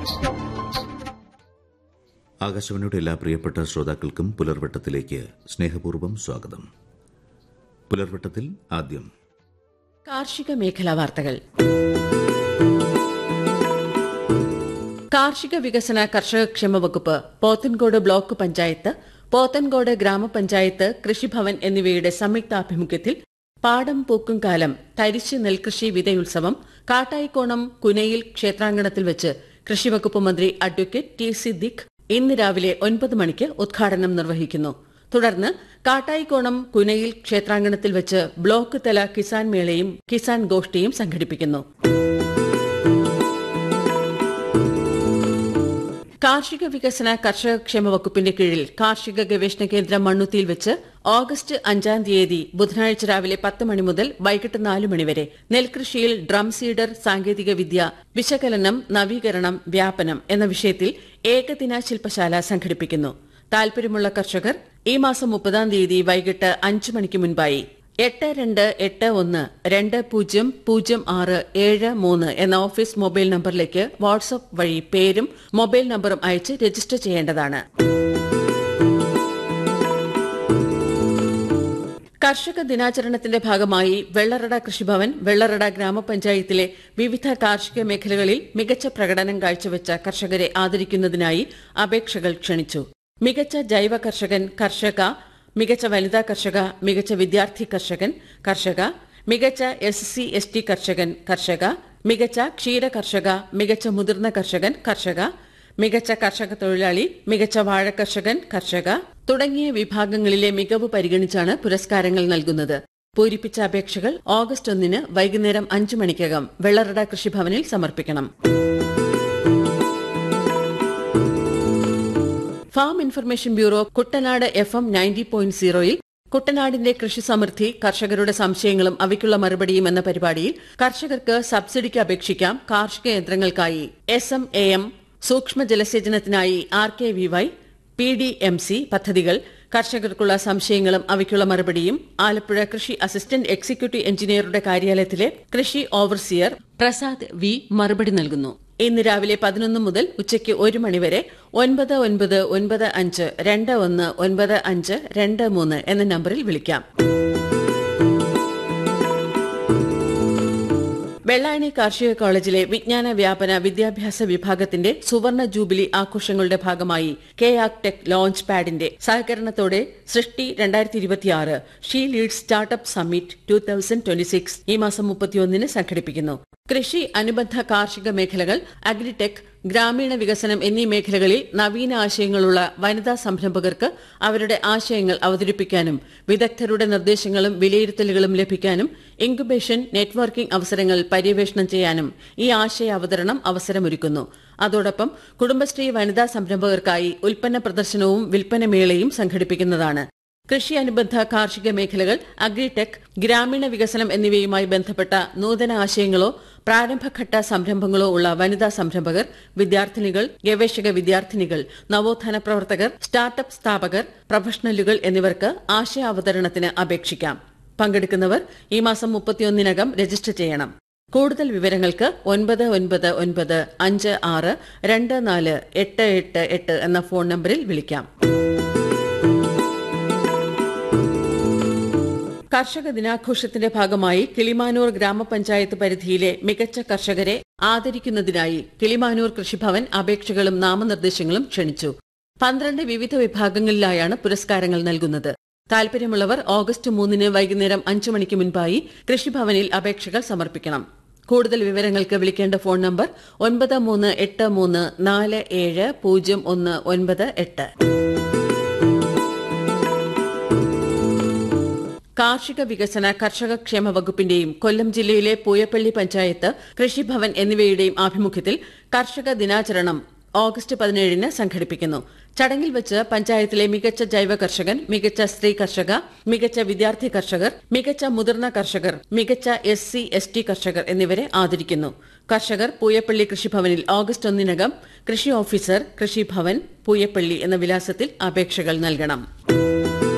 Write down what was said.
ആകാശവാണിയുടെ എല്ലാ പ്രിയപ്പെട്ട ശ്രോതാക്കൾക്കും പുലർവട്ടത്തിലേക്ക് സ്നേഹപൂർവ്വം സ്വാഗതം പുലർവട്ടത്തിൽ ആദ്യം കാർഷിക മേഖലാ വാർത്തകൾ കാർഷിക വികസന കർഷകക്ഷേമ വകുപ്പ് പോത്തൻകോട് ബ്ലോക്ക് പഞ്ചായത്ത് പോത്തൻകോട് ഗ്രാമപഞ്ചായത്ത് കൃഷിഭവൻ എന്നിവയുടെ സംയുക്താഭിമുഖ്യത്തിൽ പാടം പൂക്കും കാലം തരിശ് നെൽകൃഷി വിതയുത്സവം കാട്ടായിക്കോണം കുനയിൽ ക്ഷേത്രാങ്കണത്തിൽ വെച്ച് കൃഷിവകുപ്പ് മന്ത്രി അഡ്വക്കേറ്റ് ടി സിദ്ദിഖ് ഇന്ന് രാവിലെ ഒൻപത് മണിക്ക് ഉദ്ഘാടനം നിർവഹിക്കുന്നു തുടർന്ന് കാട്ടായിക്കോണം കുനയിൽ ക്ഷേത്രാങ്കണത്തിൽ വെച്ച് ബ്ലോക്ക് തല കിസാൻ മേളയും കിസാൻ ഗോഷ്ഠിയും സംഘടിപ്പിക്കുന്നു കാർഷിക വികസന കർഷകക്ഷേമ വകുപ്പിന്റെ കീഴിൽ കാർഷിക ഗവേഷണ കേന്ദ്രം മണ്ണുത്തിയിൽ വെച്ച് ഓഗസ്റ്റ് അഞ്ചാം തീയതി ബുധനാഴ്ച രാവിലെ പത്ത് മണി മുതൽ വൈകിട്ട് നാല് മണിവരെ നെൽകൃഷിയിൽ ഡ്രം സീഡർ സാങ്കേതിക വിദ്യ വിശകലനം നവീകരണം വ്യാപനം എന്ന വിഷയത്തിൽ ഏകദിന ശില്പശാല സംഘടിപ്പിക്കുന്നു താൽപര്യമുള്ള കർഷകർ ഈ മാസം മുപ്പതാം തീയതി വൈകിട്ട് അഞ്ച് മണിക്ക് മുൻപായി എട്ട് രണ്ട് എട്ട് ഒന്ന് രണ്ട് പൂജ്യം പൂജ്യം ആറ് ഏഴ് മൂന്ന് എന്ന ഓഫീസ് മൊബൈൽ നമ്പറിലേക്ക് വാട്സ്ആപ്പ് വഴി പേരും മൊബൈൽ നമ്പറും അയച്ച് രജിസ്റ്റർ ചെയ്യേണ്ടതാണ് കർഷക ദിനാചരണത്തിന്റെ ഭാഗമായി വെള്ളറട കൃഷിഭവൻ വെള്ളറട ഗ്രാമപഞ്ചായത്തിലെ വിവിധ കാർഷിക മേഖലകളിൽ മികച്ച പ്രകടനം കാഴ്ചവെച്ച കർഷകരെ ആദരിക്കുന്നതിനായി അപേക്ഷകൾ ക്ഷണിച്ചു മികച്ച ജൈവ കർഷകൻ കർഷക മികച്ച വനിതാ കർഷക മികച്ച വിദ്യാർത്ഥി കർഷകൻ കർഷക മികച്ച എസ് സി എസ് ടി കർഷകൻ കർഷക മികച്ച ക്ഷീര കർഷക മികച്ച മുതിർന്ന കർഷകൻ കർഷക മികച്ച കർഷക തൊഴിലാളി മികച്ച വാഴ കർഷകൻ കർഷക തുടങ്ങിയ വിഭാഗങ്ങളിലെ മികവ് പരിഗണിച്ചാണ് പുരസ്കാരങ്ങൾ നൽകുന്നത് പൂരിപ്പിച്ച അപേക്ഷകൾ ഓഗസ്റ്റ് ഒന്നിന് വൈകുന്നേരം അഞ്ചു മണിക്കകം വെള്ളറട കൃഷിഭവനിൽ സമർപ്പിക്കണം farm information bureau Kuttanad F M ninety point സീറോയിൽ കുട്ടനാടിന്റെ കൃഷി സമൃദ്ധി കർഷകരുടെ സംശയങ്ങളും അവയ്ക്കുള്ള മറുപടിയും എന്ന പരിപാടിയിൽ കർഷകർക്ക് സബ്സിഡിക്ക് അപേക്ഷിക്കാം കാർഷിക യന്ത്രങ്ങൾക്കായി എസ് എം എ എം സൂക്ഷ്മ ജലസേചനത്തിനായി R K V Y P D M C പദ്ധതികൾ കർഷകർക്കുള്ള സംശയങ്ങളും അവയ്ക്കുള്ള മറുപടിയും ആലപ്പുഴ കൃഷി അസിസ്റ്റന്റ് എക്സിക്യൂട്ടീവ് എഞ്ചിനീയറുടെ കാര്യാലയത്തിലെ കൃഷി ഓവർസിയർ പ്രസാദ് വി മറുപടി നൽകുന്നു ഇന്ന് രാവിലെ പതിനൊന്ന് മുതൽ ഉച്ചയ്ക്ക് ഒരു മണിവരെ ഒൻപത് ഒൻപത് ഒൻപത് അഞ്ച് രണ്ട് ഒന്ന് ഒൻപത് അഞ്ച് രണ്ട് മൂന്ന് എന്ന നമ്പറിൽ വിളിക്കാം വെള്ളായണി കാർഷിക കോളേജിലെ വിജ്ഞാന വ്യാപന വിദ്യാഭ്യാസ വിഭാഗത്തിന്റെ സുവർണ ജൂബിലി ആഘോഷങ്ങളുടെ ഭാഗമായി കെ ആക് ടെക് ലോഞ്ച് പാഡിന്റെ സഹകരണത്തോടെ സൃഷ്ടി രണ്ടായിരത്തി ഇരുപത്തിയാറ് she lead startup summit two thousand twenty six ഈ മാസം മുപ്പത്തിയൊന്നിന് സംഘടിപ്പിക്കുന്നു കൃഷി അനുബന്ധ കാർഷിക മേഖലകൾ അഗ്രിടെക് ഗ്രാമീണ വികസനം എന്നീ മേഖലകളിൽ നവീന ആശയങ്ങളുള്ള വനിതാ സംരംഭകർക്ക് അവരുടെ ആശയങ്ങൾ അവതരിപ്പിക്കാനും വിദഗ്ധരുടെ നിർദ്ദേശങ്ങളും വിലയിരുത്തലുകളും ലഭിക്കാനും ഇൻക്യുബേഷൻ നെറ്റ്വർക്കിംഗ് അവസരങ്ങൾ പര്യവേഷണം ചെയ്യാനും ഈ ആശയ അവതരണം അവസരമൊരുക്കുന്നു അതോടൊപ്പം കുടുംബശ്രീ വനിതാ സംരംഭകർക്കായി ഉൽപ്പന്ന പ്രദർശനവും വിൽപ്പനമേളയും സംഘടിപ്പിക്കുന്നതാണ് കൃഷി അനുബന്ധ കാർഷിക മേഖലകൾ അഗ്രിടെക് ഗ്രാമീണ വികസനം എന്നിവയുമായി ബന്ധപ്പെട്ട നൂതന ആശയങ്ങളോ പ്രാരംഭഘട്ട സംരംഭങ്ങളോ ഉള്ള വനിതാ സംരംഭകർ വിദ്യാർത്ഥിനികൾ ഗവേഷക വിദ്യാർത്ഥിനികൾ നവോത്ഥാന പ്രവർത്തകർ സ്റ്റാർട്ടപ്പ് സ്ഥാപകർ പ്രൊഫഷണലുകൾ എന്നിവർക്ക് ആശയാവതരണത്തിന് അപേക്ഷിക്കാം പങ്കെടുക്കുന്നവർ ഈ മാസം മുപ്പത്തിയൊന്നിനകം രജിസ്റ്റർ ചെയ്യണം കൂടുതൽ വിവരങ്ങൾക്ക് ഒൻപത് ഒൻപത് ഒൻപത് അഞ്ച് ആറ് രണ്ട് നാല് എട്ട് എട്ട് എട്ട് എന്ന ഫോൺ നമ്പറിൽ വിളിക്കാം കർഷക ദിനാഘോഷത്തിന്റെ ഭാഗമായി കിളിമാനൂർ ഗ്രാമപഞ്ചായത്ത് പരിധിയിലെ മികച്ച കർഷകരെ ആദരിക്കുന്നതിനായി കിളിമാനൂർ കൃഷിഭവൻ അപേക്ഷകളും നാമനിർദ്ദേശങ്ങളും ക്ഷണിച്ചു പന്ത്രണ്ട് വിവിധ വിഭാഗങ്ങളിലായാണ് പുരസ്കാരങ്ങൾ നൽകുന്നത് താൽപര്യമുള്ളവർ ഓഗസ്റ്റ് മൂന്നിന് വൈകുന്നേരം അഞ്ചു മണിക്ക് മുൻപായി കൃഷിഭവനിൽ അപേക്ഷകൾ സമർപ്പിക്കണം കൂടുതൽ വിവരങ്ങൾക്ക് വിളിക്കേണ്ട ഫോൺ നമ്പർ ഒൻപത് മൂന്ന് എട്ട് മൂന്ന് നാല് ഏഴ് പൂജ്യം ഒന്ന് ഒൻപത് എട്ട് കാർഷിക വികസന കർഷക ക്ഷേമ വകുപ്പിന്റെയും കൊല്ലം ജില്ലയിലെ പൂയപ്പള്ളി പഞ്ചായത്ത് കൃഷിഭവൻ എന്നിവയുടെയും ആഭിമുഖ്യത്തിൽ കർഷക ദിനാചരണം ഓഗസ്റ്റ് പതിനേഴിന് സംഘടിപ്പിക്കുന്നു ചടങ്ങിൽ വെച്ച് പഞ്ചായത്തിലെ മികച്ച ജൈവ കർഷകൻ മികച്ച സ്ത്രീ കർഷക മികച്ച വിദ്യാർത്ഥി കർഷകർ മികച്ച മുതിർന്ന കർഷകർ മികച്ച എസ് സി എസ് ടി കർഷകർ എന്നിവരെ ആദരിക്കുന്നു കർഷകർ പൂയപ്പള്ളി കൃഷിഭവനിൽ ഓഗസ്റ്റ് ഒന്നിനകം കൃഷി ഓഫീസർ കൃഷിഭവൻ പൂയപ്പള്ളി എന്ന വിലാസത്തിൽ അപേക്ഷകൾ നൽകണം